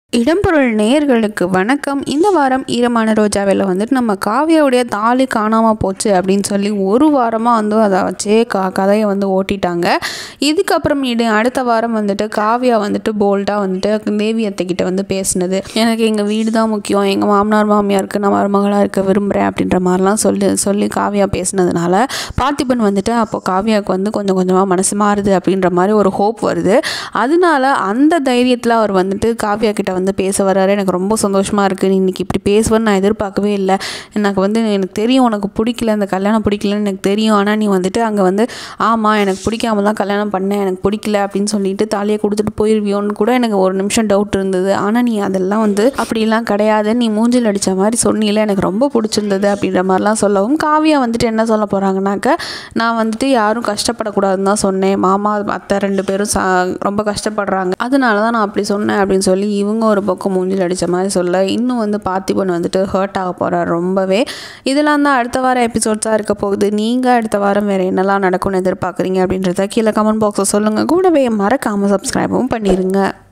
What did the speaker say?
இடம்பொருள் நேயர்களுக்கு வணக்கம் இந்த வாரம் ஈரமான ரோஜாவில் வந்துட்டு நம்ம காவியாவுடைய தாலி காணாமல் போச்சு அப்படின்னு சொல்லி ஒரு வாரமாக வந்து அதை வச்சே க கதையை வந்து ஓட்டிட்டாங்க இதுக்கப்புறம் இடு அடுத்த வாரம் வந்துட்டு காவியா வந்துட்டு போல்டாக வந்துட்டு தேவி அத்தைக்கிட்ட வந்து பேசினது எனக்கு எங்கள் வீடு தான் முக்கியம் எங்கள் மாமனார் மாமியாருக்கு நான் மருமகளாக இருக்க விரும்புகிறேன் அப்படின்ற மாதிரிலாம் சொல்லி சொல்லி காவியா பேசினதுனால பார்த்திபன் வந்துட்டு அப்போ காவியாவுக்கு வந்து கொஞ்சம் கொஞ்சமாக மனசு மாறுது அப்படின்ற மாதிரி ஒரு ஹோப் வருது அதனால அந்த தைரியத்தில் அவர் வந்துட்டு காவியா கிட்ட வந்து பேச வர்றாரு எனக்கு ரொம்ப சந்தோஷமாக இருக்குது நீ இன்னைக்கு இப்படி பேசுவேன்னு நான் எதிர்பார்க்கவே இல்லை எனக்கு வந்து எனக்கு தெரியும் உனக்கு பிடிக்கல இந்த கல்யாணம் பிடிக்கலன்னு எனக்கு தெரியும் ஆனால் நீ வந்துட்டு அங்கே வந்து ஆமாம் எனக்கு பிடிக்காம தான் கல்யாணம் பண்ணேன் எனக்கு பிடிக்கல அப்படின்னு சொல்லிட்டு தாலியை கொடுத்துட்டு போயிருவியோன்னு கூட எனக்கு ஒரு நிமிஷம் டவுட் இருந்தது ஆனால் நீ அதெல்லாம் வந்து அப்படிலாம் கிடையாது நீ மூஞ்சில் அடித்த மாதிரி சொன்னீல எனக்கு ரொம்ப பிடிச்சிருந்தது அப்படின்ற மாதிரிலாம் சொல்லவும் காவியா வந்துட்டு என்ன சொல்ல போகிறாங்கனாக்க நான் வந்துட்டு யாரும் கஷ்டப்படக்கூடாதுன்னு தான் சொன்னேன் மாமா அத்தை ரெண்டு பேரும் சா ரொம்ப கஷ்டப்படுறாங்க அதனால தான் நான் அப்படி சொன்னேன் அப்படின்னு சொல்லி இவங்க ஒரு பக்கம் மூஞ்சில் அடித்த மாதிரி சொல்ல இன்னும் வந்து பார்த்திபன் வந்துட்டு ஹர்ட் ஆக போகிறார் ரொம்பவே இதெல்லாம் தான் அடுத்த வாரம் எபிசோட்ஸாக இருக்க போகுது நீங்கள் அடுத்த வாரம் வேறு என்னெல்லாம் நடக்கும்னு எதிர்பார்க்குறீங்க அப்படின்றத கீழே கமெண்ட் பாக்ஸில் சொல்லுங்கள் கூடவே மறக்காமல் சப்ஸ்கிரைபும் பண்ணிடுங்க